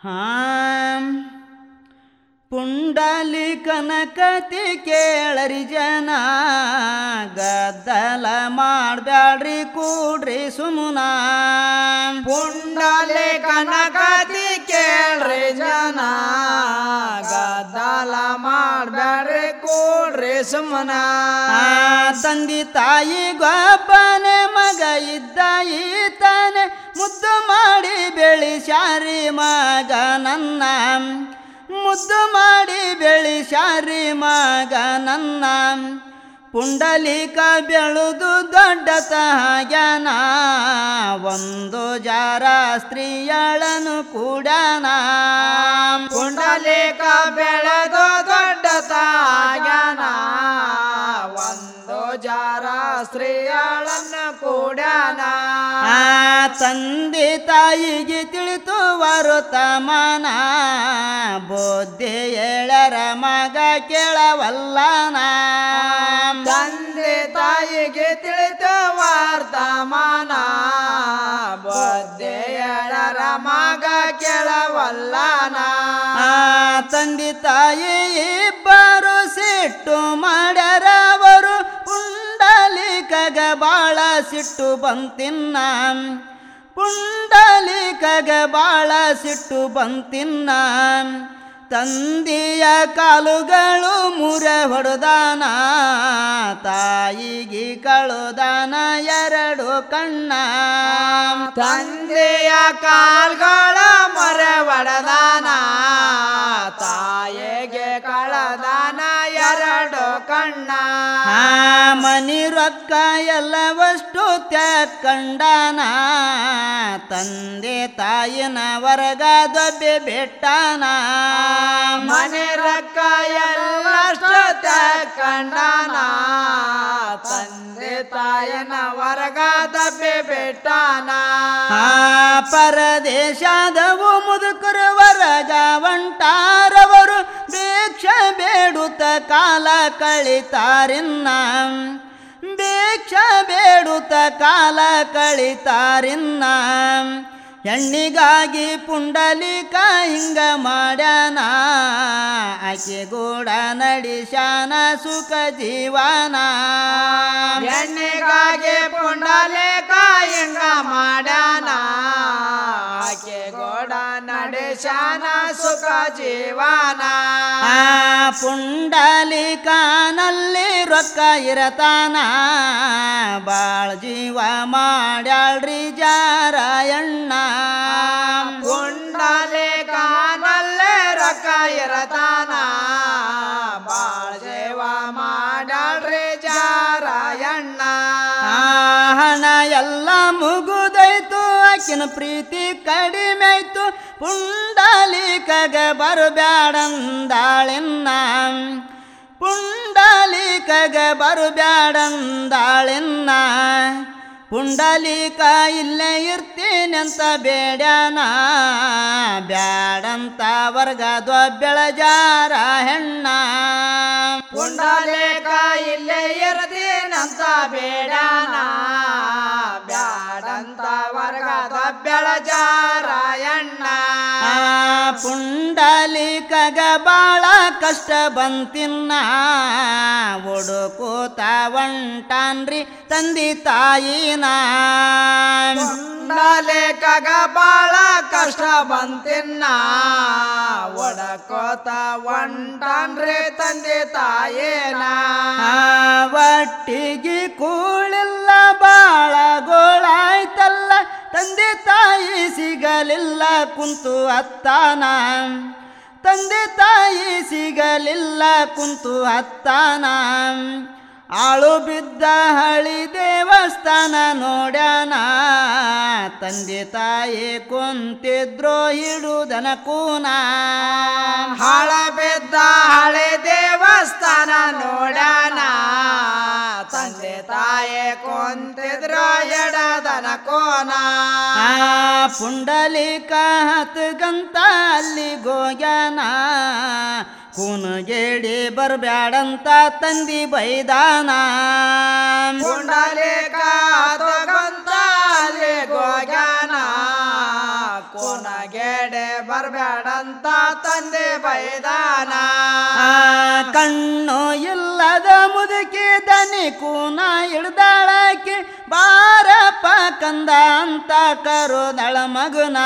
ಹಾಂ ಪುಂಡಲಿ ಕನಕತಿ ಕೇಳರಿ ಜನ ಗದ್ದಲ ಮಾಡ್ಬ್ಯಾಡ್ರಿ ಕೂಡ್ರಿ ಸುಮುನ ಪುಂಡಲೆ ಕನಕತಿ ಕೇಳ್ರಿ ಜನ ಗದ್ದಲ ಮಾಡ್ಬ್ಯಾಡ್ರಿ ಕೂಡ್ರಿ ಸುಮ್ಮನ ಆ ತಂದಿ ತಾಯಿ ಗೊಬ್ಬನೆ ಮಗ ಇದ್ದ ಈತನೆ ಮುದ್ದು ಮಾಡಿ ಬೆಳಿಸ್ಯಾರಿ ಮಗ ನನ್ನ ಮುದ್ದು ಮಾಡಿ ಬೆಳಿಸ್ಯಾರಿ ಮಗ ನನ್ನ ಪುಂಡಲಿಕ ಬೆಳೆದು ದೊಡ್ಡ ತಹಗ್ಯಾನ ಒಂದು ಜಾರ ಸ್ತ್ರೀಯಳನು ಕೂಡನ ಪುಂಡಲೇಕ ಬೆಳೆದು ದೊಡ್ಡ ತಾಗ್ಯಾನ ಒಂದು ಜಾರ ಸ್ತ್ರೀಯಳನ್ನು ಕೂಡ್ಯಾನ ಆ ತಂದೆ ತಾಯಿಗೆ ತಿಳಿತು ವರುತಮಾನ ಬುದ್ಧಿ ಏಳರ ಮಗ ಕೇಳವಲ್ಲನ ತಂದೆ ತಾಯಿಗೆ ತಿಳಿತು ವರ್ತಮಾನ ಬುದ್ಧೆಯಳರ ಮಗ ಕೆಳವಲ್ಲನ ಆ ತಂದೆ ತಾಯಿ ಇಬ್ಬರು ಸಿಟ್ಟು ಮಾಡ್ಯಾರ ಅವರು ಪುಂಡಲಿಕಗ ಬಾಳ ಸಿಟ್ಟು ಬಂತಿನ್ನ ಪುಂಡಲಿಕಗ ಬಾಳ ಸಿಟ್ಟು ಬಂತಿನ್ನ ತಂದೆಯ ಕಾಲುಗಳು ಮುರೆ ಹೊಡೆದಾನ ತಾಯಿಗೆ ಕಳುದಾನ ಎರಡು ಕಣ್ಣ ತಂದೆಯ ಕಾಲ್ಗಳ ಮೊರೆ ಒಡೆದಾನ ತಾಯಿಗೆ ಕಳದಾನ ಎರಡು ಕಣ್ಣ ಆ ಮನಿ ರೊಕ್ಕ ಎಲ್ಲವಷ್ಟು ತ್ಯಾಕಂಡಾನ ತಂದೆ ತಾಯಿನ ವರ್ಗ ದೊಬ್ಬೆ ಬೆಟ್ಟಾನ ಮನೆ ರೊಕ್ಕ ಎಲ್ಲಷ್ಟು ಕಂಡಾನ ತಂದೆ ತಾಯನ ವರ್ಗ ದಬ್ಬೆ ಬೆಟ್ಟಾನ ಆ ಪರದೇಶದವು ಮುದುಕರು ವರ್ಗ ಒಂಟಾರವರು ಭಿಕ್ಷೆ ಬೇಡುತ್ತ ಕಾಲ ಕಳಿತಾರಿನ್ನ ಭಿಕ್ಷೆ ಬೇಡುತ್ತ ಕಾಲ ಕಳಿತಾರಿನ್ನ ಹೆಣ್ಣಿಗಾಗಿ ಪುಂಡಲಿಕ ಹಿಂಗ ಮಾಡ್ಯಾನ ಆಕೆ ಗೂಡ ನಡಿಶಾನ ಸುಖ ಜೀವನ ಎಣ್ಣೆಗಾಗಿ ಪುಂಡಲೆ ಕಾಯಂಗ ಮಾಡ್ಯಾನ ಆಕೆ ಗೋಡ ನಡೆಶಾನ ಸುಖ ಜೀವನ ಆ ಪುಂಡಲಿಕಾನಲ್ಲಿ ರೊಕ್ಕ ಇರತಾನ ಬಾಳ ಜೀವ ಮಾಡ್ಯಾಳ್ರಿ ಜಾರಾಯಣ್ಣ ಪುಂಡಲೆ ಕಾನಲ್ಲೇ ರೊಕ್ಕ ಇರತಾನ ಬಾಳ ಜೀವ ಮಾಡಾಳ್ರಿ ಜಾರಾಯಣ್ಣ ಆ ಹಣ ಎಲ್ಲ ಮುಗುದೈತು ಆಕಿನ ಪ್ರೀತಿ ಕಡಿಮೆ ಆಯ್ತು ಪುಂಡಲಿಕಗ ಬರಬ್ಯಾಡಂದಾಳೆನ್ನ ಪುಂಡಲಿಕಗ ಬರಬ್ಯಾಡಂದಾಳೆನ್ನ ಪುಂಡಲಿಕ ಇಲ್ಲೇ ಇರ್ತೀನಂತ ಬೇಡ್ಯಾನ ಬ್ಯಾಡಂತ ವರ್ಗ ದೊಬ್ಬೆಳ ಜಾರ ಹೆಣ್ಣ ಪುಂಡಲೇಕ ಇಲ್ಲೇ ಇರ್ತೀನಂತ ಬೇಡಾನ ಬ್ಯಾಡಂತ ವರ್ಗದ ಬೆಳಜಾರಾಯಣ್ಣ ಆ ಪುಂಡಲಿಕಗ ಬಾಳ ಕಷ್ಟ ಬಂತಿನ್ನ ಹುಡುಕೋತ ಒಂಟಾನ್ರಿ ತಂದಿ ತಾಯಿನ ಪುಂಡಲೇಕಗ ಬಾಳ ಕಷ್ಟ ಬಂತಿನ್ನ ಒಡಕೋತ ಒಂಟನ್ರಿ ತಂದೆ ತಾಯೇನ ಆ ಒಟ್ಟಿಗೆ ಕೂಳಿಲ್ಲ ಬಾಳ ಗೋಳಾಯ್ತಲ್ಲ ತಂದೆ ತಾಯಿ ಸಿಗಲಿಲ್ಲ ಕುಂತು ಅತ್ತಾನ ತಂದೆ ತಾಯಿ ಸಿಗಲಿಲ್ಲ ಕುಂತು ಅತ್ತಾನ ಆಳು ಬಿದ್ದ ಹಳಿ ದೇವಸ್ಥಾನ ನೋಡ್ಯಾನ ತಂದೆ ತಾಯಿ ಕುಂತಿದ್ರು ಹಿಡುದನ ಕೂನ ಹಾಳ ಬಿದ್ದ ಹಳೆ ದೇವಸ್ಥಾನ ನೋಡ್ಯಾನ ತಂದೆ ತಾಯಿ ಕುಂತಿದ್ರು ಎಡದನ ಕೋನ ಆ ಪುಂಡಲಿಕ ಹತ್ಗಂತ ಅಲ್ಲಿ ಗೋಗ್ಯಾನ ಕೂನಗೇಡಿ ಬರ್ಬ್ಯಾಡಂತ ತಂದಿ ಬೈದಾನ ಪುಂಡಲೇಕ ತಗಂತ ಅಲ್ಲಿ ಗೋಗ್ಯಾನ ಕೋನಗೆಡೆ ಬರ್ಬ್ಯಾಡ ಬೇಡಂತ ತಂದೆ ಬೈದಾನ ಆ ಕಣ್ಣು ಇಲ್ಲದ ಮುದುಕಿ ದನಿ ಕೂನ ಹಿಡ್ದಾಳಕಿ ಬಾರಪ್ಪ ಕಂದ ಅಂತ ಕರುದಳ ಮಗುನ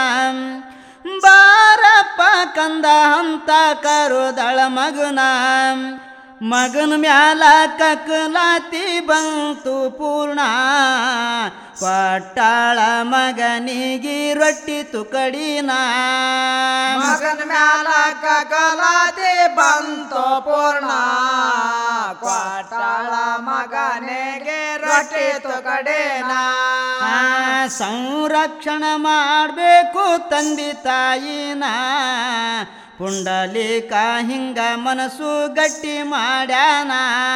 ಬಾರಪ್ಪ ಕಂದ ಅಂತ ಕರುದಳ ಮಗುನ ಮಗನ ಮ್ಯಾಲ ಕಕಲಾತಿ ಬಂತು ಪೂರ್ಣ ಕೊಟ್ಟಾಳ ಮಗನಿಗೆ ರೊಟ್ಟಿ ತುಕಡಿನ ಮಗನ ಮ್ಯಾಲ ಕಗಲಾತಿ ಬಂತು ಪೂರ್ಣ ಕೊಟ್ಟಾಳ ಮಗನಿಗೆ ರೊಟ್ಟಿ ತುಕಡೇನ ಆ, ಸಂರಕ್ಷಣ ಮಾಡಬೇಕು ತಂದೆ ತಾಯಿನ ಪುಂಡಲೀಕ ಹಿಂಗ ಮನಸ್ಸು ಗಟ್ಟಿ ಮಾಡ್ಯಾನ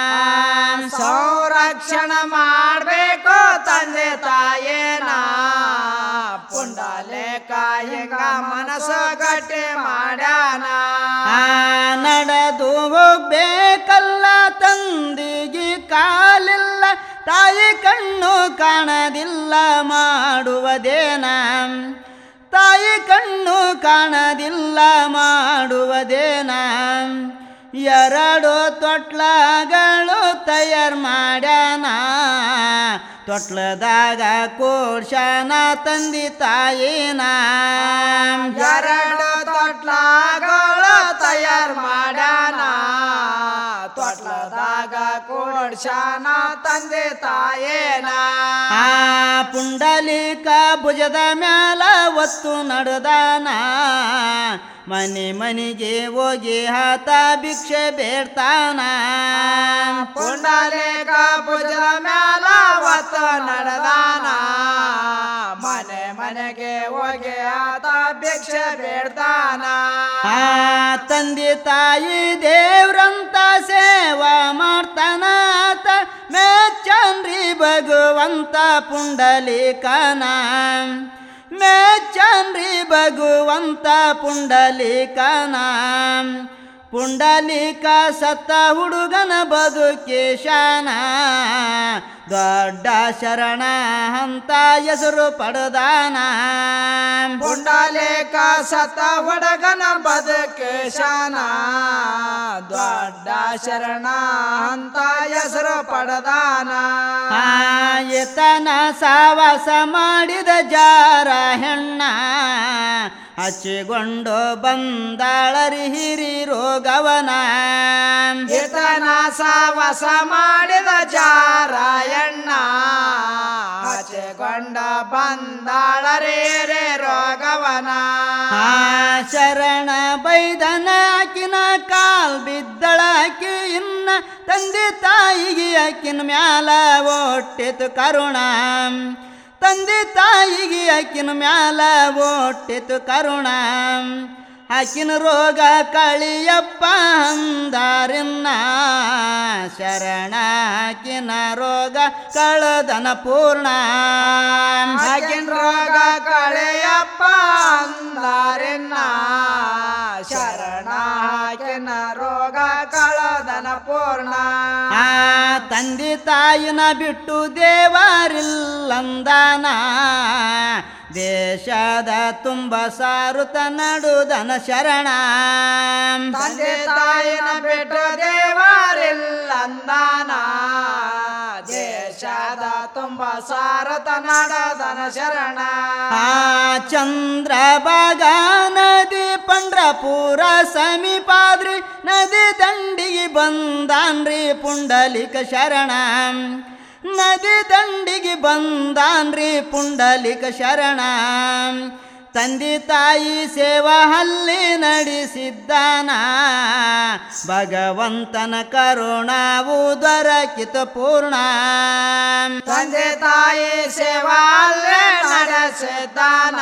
ಸಂರಕ್ಷಣ ಮಾಡ್ಬೇಕು ತಂದೆ ತಾಯೇನ ಪುಂಡಲೇಕ ಹಿಂಗ ಮನಸ್ಸು ಗಟ್ಟಿ ಮಾಡ್ಯಾನ ಆ, ನಡೆದು ಹೋಗ್ಬೇಕಲ್ಲ ತಂದಿಗೆ ಕಾಲಿಲ್ಲ ತಾಯಿ ಕಣ್ಣು ಕಾಣದಿಲ್ಲ ಮಾಡುವುದೇನ ತಾಯಿ ಕಣ್ಣು ಕಾಣದಿಲ್ಲ ಮಾಡುವುದೇನ ಎರಡು ತೊಟ್ಲಗಳು ತಯಾರು ಮಾಡ್ಯಾನ ತೊಟ್ಲದಾಗ ಕೋಡ್ಶಾನ ತಂದಿ ತಾಯಿನ ಎರಡು ತೊಟ್ಲಗಳು ತಯಾರು ಮಾಡ್ಯಾನ ತೊಟ್ಲದಾಗ ಕೋಡ್ಶಾನ ತಂದೆ ತಾಯೇನ ಆ ಪುಂಡಲೀಕ ಭುಜದ ಮ್ಯಾಲ ಒತ್ತು ನಡೆದಾನ ಮನೆ ಮನೆಗೆ ಹೋಗಿ ಹಾತ ಭಿಕ್ಷೆ ಬೇಡ್ತಾನ ಪುಂಡಲೇಕ ಭುಜದ ಮ್ಯಾಲ ಒತ್ತ ನಡೆದಾನ ಮನೆ ಮನೆಗೆ ಹೋಗಿ ಆತ ಭಿಕ್ಷೆ ಬೇಡ್ತಾನ ಆ ತಂದೆ ತಾಯಿ ದೇವ್ರಂತ ಸೇವಾ ಮಾಡ್ತಾನ ಆತ ಮೆಚ್ಚನ್ರಿ ಭಗವಂತ ಪುಂಡಲೀಕನ ಮೆಚ್ಚನ್ರಿ ಭಗವಂತ ಪುಂಡಲೀಕನ ಪುಂಡಲೀಕ ಸತ್ತ ಹುಡುಗನ ಬದುಕೇಶಾನ ದೊಡ್ಡ ಶರಣ ಅಂತ ಹೆಸರು ಪಡೆದಾನ ಪುಂಡಲೇಕ ಸತ ಹುಡುಗನ ಬದುಕೇಶಾನ ದೊಡ್ಡ ಶರಣ ಅಂತ ಹೆಸರು ಪಡೆದಾನ ಆಯತನ ಸಾವಾಸ ಮಾಡಿದ ಜಾರ ಹೆಣ್ಣ ಹಚ್ಚಿಕೊಂಡು ಬಂದಾಳರಿ ಹಿರಿ ರೋಗವನ ಈತನ ಸಾವಸ ಮಾಡಿದ ಜಾರಾಯಣ್ಣ ಹಚ್ಚೆಗೊಂಡ ಬಂದಾಳರೇ ರೇ ರೋಗವನ ಆ ಶರಣ ಬೈದನ ಆಕಿನ ಕಾಲ್ ಬಿದ್ದಳಾಕಿ ಇನ್ನ ತಂದೆ ತಾಯಿಗೆ ಆಕಿನ ಮ್ಯಾಲ ಒಟ್ಟಿತು ಕರುಣ ತಂದೆ ತಾಯಿಗೆ ಆಕಿನ ಮ್ಯಾಲ ಒಟ್ಟಿತು ಕರುಣ ಆಕಿನ ರೋಗ ಕಳಿಯಪ್ಪ ಅಂದಾರಿನ್ನ ಶರಣ ಆಕಿನ ರೋಗ ಕಳದನ ಪೂರ್ಣ ಆಗಿನ ರೋಗ ಕಳೆಯಪ್ಪ ಅಂದಾರಿನ್ನ ಶರಣ ಹಾಕಿನ ರೋಗ ಕಳದನ ಪೂರ್ಣ ಆ ತಂದೆ ತಾಯಿನ ಬಿಟ್ಟು ದೇವರಿಲ್ಲಂದಾನ ದೇಶದ ತುಂಬ ಸಾರುತ ನಡುದನ ಶರಣ ತಂದೆ ತಾಯಿನ ಬಿಟ್ಟು ದೇವರಿಲ್ಲ ಅಂದಾನ ದೇಶದ ತುಂಬ ಸಾರತ ನಡದನ ಶರಣ ಆ ಚಂದ್ರ ನದಿ ಪಂಡ್ರಪುರ ಸಮೀಪಾದ್ರಿ ನದಿ ದಂಡಿಗೆ ಬಂದಾನ್ರಿ ಪುಂಡಲಿಕ ಶರಣ ನದಿ ದಂಡಿಗೆ ಬಂದಾನ್ರಿ ಪುಂಡಲಿಕ ಶರಣ ತಂದೆ ತಾಯಿ ಸೇವಾ ಹಲ್ಲಿ ನಡೆಸಿದ್ದಾನ ಭಗವಂತನ ಕರುಣಾವು ದೊರಕಿತ ಪೂರ್ಣ ತಂದೆ ತಾಯಿ ಸೇವಾ ಅಲ್ಲೇ ನಡೆಸಿದ್ದಾನ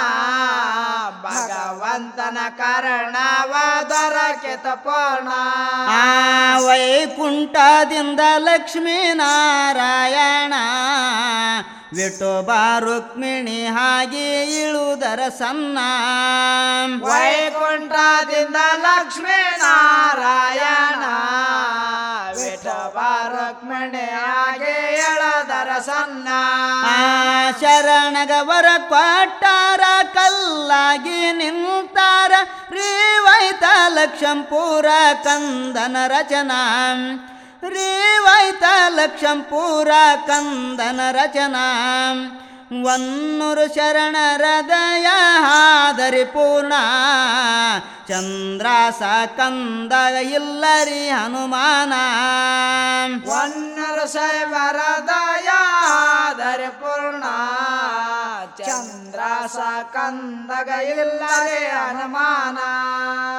ಭಗವಂತನ ಕರ್ಣವ ದೊರಕಿತ ಪೂರ್ಣ ಆ ವೈಕುಂಠದಿಂದ ಲಕ್ಷ್ಮೀ ನಾರಾಯಣ ವಿಠೋಬ ರುಕ್ಮಿಣಿ ಹಾಗೆ ಇಳುದರ ಸನ್ನ ವೈಕುಂಠದಿಂದ ಲಕ್ಷ್ಮೀ ನಾರಾಯಣ ವಿಠವ ರುಕ್ಮಿಣಿ ಹಾಗೆ ಎಳದರ ಪ್ರಸನ್ನ ಆ ಶರಣಗವರ ಕೊಟ್ಟಾರ ಕಲ್ಲಾಗಿ ನಿಂತಾರ ರೀವೈತ ಲಕ್ಷಂಪೂರ ಕಂದನ ರಚನಾ ರೀವೈತ ಲಕ್ಷಂಪೂರ ಕಂದನ ರಚನಾ ವನ್ನೂರು ಶರಣರ ದಯ ಹಾದರಿ ಪೂರ್ಣ ಚಂದ್ರಾಸ ಕಂದ ಇಲ್ಲರಿ ಹನುಮಾನ ವನ್ನರ ಶೈವರ ದಯಾದರೆ ಪೂರ್ಣ ಚಂದ್ರಾಸ ಕಂದಗ ಇಲ್ಲದೆ ಹನುಮಾನ